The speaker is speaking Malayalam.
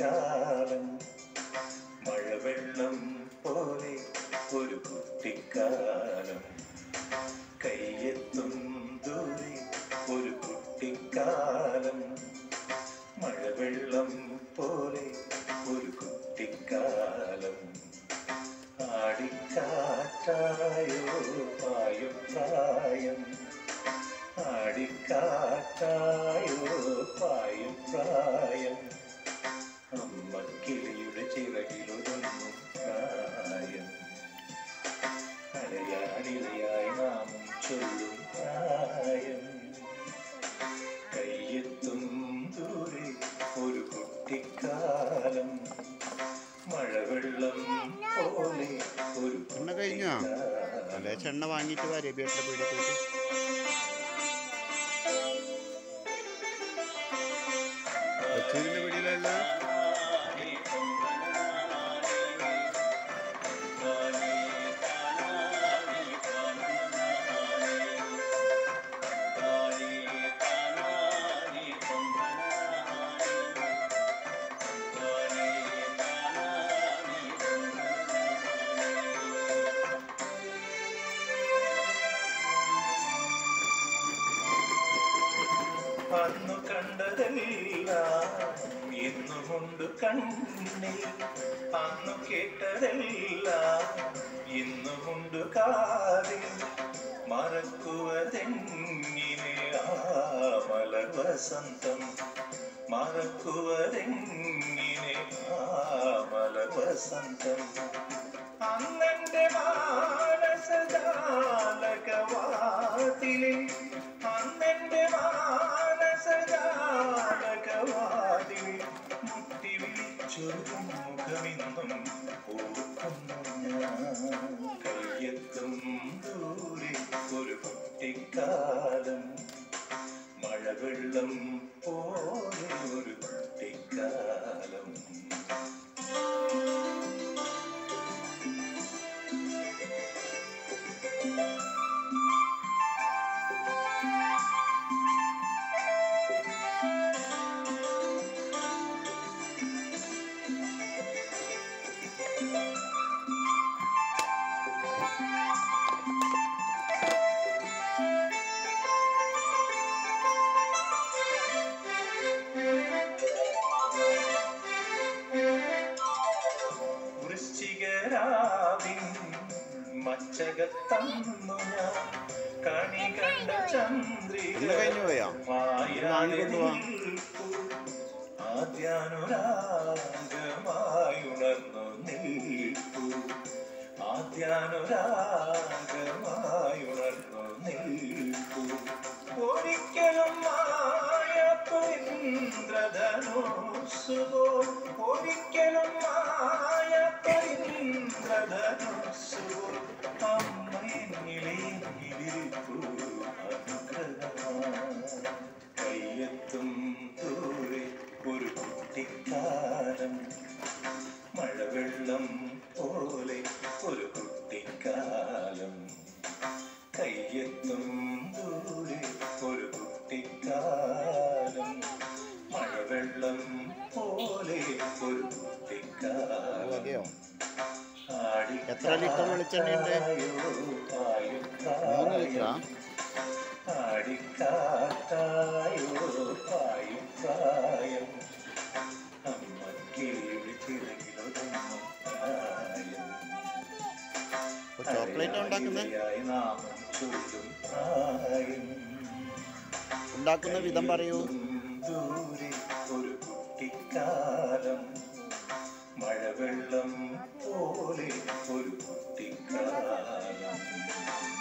കുട്ടിക്കാലം മഴവെള്ളം പോലെ ഒരു കുട്ടിക്കാലം കയ്യെത്തും ദൂരെ ഒരു കുട്ടിക്കാലം മഴവെള്ളം പോലെ ഒരു കുട്ടിക്കാലം ആടിക്കാറ്റായോ പായും പ്രായം ആടിക്കാറ്റായോ പായും പ്രായം അമ്മ കിളിയുടെ ചിറകിലൊരുങ്ങും പ്രായം അലയാടിലയായി നാമം ചൊല്ലും പ്രായം കയ്യെത്തും ദൂരെ ഒരു കുട്ടിക്കാലം മഴവെള്ളം പോലെ ഒരു എണ്ണ കഴിഞ്ഞോ കുട്ടിക്കാലം. അല്ലെ ചെണ്ണ വാങ്ങിയിട്ട് വരെ ബേട്ട പീടിയ പോയിട്ട് കൊച്ചൂരിന്റെ പീടിയിലല്ല അന്നു കണ്ടതെല്ലാം ഇന്നുമുണ്ട് കണ്ണിൽ അന്നു കേട്ടതെല്ലാം ഇന്നുമുണ്ട് കാതിൽ മറക്കുവതെങ്ങിനെ ആ മലർ വസന്തം മറക്കുവതെങ്ങിനെ ആ മലർ വസന്തം അന്നെന്റെ മാനസജാലകവാതിലിൽ അന്നെന്റെ മാനസജാലകവാതിലിൽ മുട്ടി വിളിച്ചൊരു മുഖമിന്നും ഓർക്കുന്നു ഞാൻ കയ്യെത്തും ദൂരെ ഒരു കുട്ടിക്കാലം മഴവെള്ളം പോലെ ഒരു കുട്ടിക്കാലം വൃശ്ചികരാവിൻ മച്ചകത്തന്നു ഞാൻ കണി കണ്ട ചന്ദ്രിക ഇന്ന് കഴിഞ്ഞു പോയോ? മായാതെ വാങ്ങിക്കൊണ്ടുവാ. നിൽപ്പു. ആദ്യാനുരാഗമായുണർന്നു നിൽപ്പു ആദ്യാനുരാഗമായുണർന്നു നിൽപ്പു ഒരിക്കലും മായപ്പരിന്ദ്രധനുസുപോ ഒരിക്കലും മായപ്പരിന്ദ്രധനുസുപോ അമ്മയെന്നിലെ വിരിപ്പു അനുഗ്രഹമാണ് കയ്യെത്തും ദൂരെ ഒരു കുട്ടിക്കാലം മഴവെള്ളം പോലെ ഒരു കുട്ടിക്കാലം കയ്യെത്തും ദൂരെ ഒരു കുട്ടിക്കാലം മഴവെള്ളം പോലെ ഒരു കുട്ടിക്കാലം മതിയോ ആടി- എത്ര ലിറ്റർ വെളിച്ചെണ്ണയുണ്ട്? പായും മൂന്ന് ലിറ്ററാ ആടിക്കാറ്റായോ പായും പ്രായം അമ്മ കിളിയുടെ ചിറകിലൊതുങ്ങും പ്രായം ഇപ്പൊ ചോക്ലേറ്റ് ഉണ്ടാക്കുന്നത് അലയായി നാമം ചൊല്ലും പ്രായം ഉണ്ടാക്കുന്ന വിധം പറയൂ ദൂരെ ഒരു കുട്ടിക്കാലം മഴവെള്ളം പോലെ ഒരു കുട്ടിക്കാലം